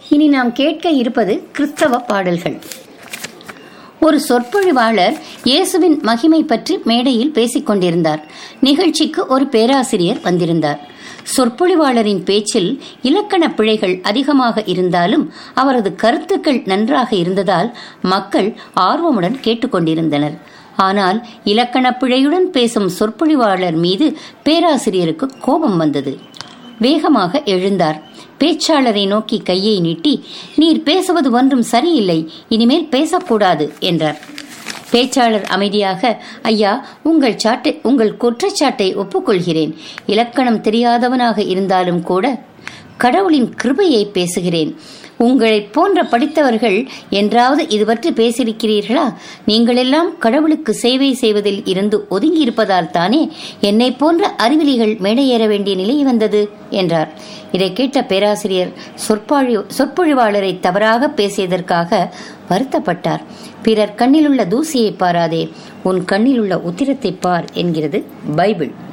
இனி நாம் கேட்க இருப்பது கிறிஸ்தவ பாடல்கள் ஒரு சொற்பொழிவாளர் இயேசுவின் மகிமை பற்றி மேடையில் பேசிக் கொண்டிருந்தார் நிகழ்ச்சிக்கு ஒரு பேராசிரியர் வந்திருந்தார் சொற்பொழிவாளரின் பேச்சில் இலக்கண பிழைகள் அதிகமாக இருந்தாலும் அவரது கருத்துக்கள் நன்றாக இருந்ததால் மக்கள் ஆர்வமுடன் கேட்டுக்கொண்டிருந்தனர் ஆனால் இலக்கண பிழையுடன் பேசும் சொற்பொழிவாளர் மீது பேராசிரியருக்கு கோபம் வந்தது வேகமாக எழுந்தார் பேச்சாளரை நோக்கி கையை நீட்டி நீர் பேசுவது ஒன்றும் சரியில்லை இனிமேல் பேசக்கூடாது என்றார் பேச்சாளர் அமைதியாக ஐயா உங்கள் சாட்டை உங்கள் குற்றச்சாட்டை ஒப்புக்கொள்கிறேன் இலக்கணம் தெரியாதவனாக இருந்தாலும் கூட கடவுளின் கிருபையை பேசுகிறேன் உங்களைப் போன்ற படித்தவர்கள் என்றாவது இது பற்றி பேசியிருக்கிறீர்களா நீங்களெல்லாம் கடவுளுக்கு சேவை செய்வதில் இருந்து ஒதுங்கி இருப்பதால் தானே என்னை போன்ற அறிவிலிகள் மேடையேற வேண்டிய நிலை வந்தது என்றார் இதை கேட்ட பேராசிரியர் சொற்பொழி சொற்பொழிவாளரை தவறாக பேசியதற்காக வருத்தப்பட்டார் பிறர் கண்ணிலுள்ள தூசியை பாராதே உன் கண்ணிலுள்ள உத்திரத்தை பார் என்கிறது பைபிள்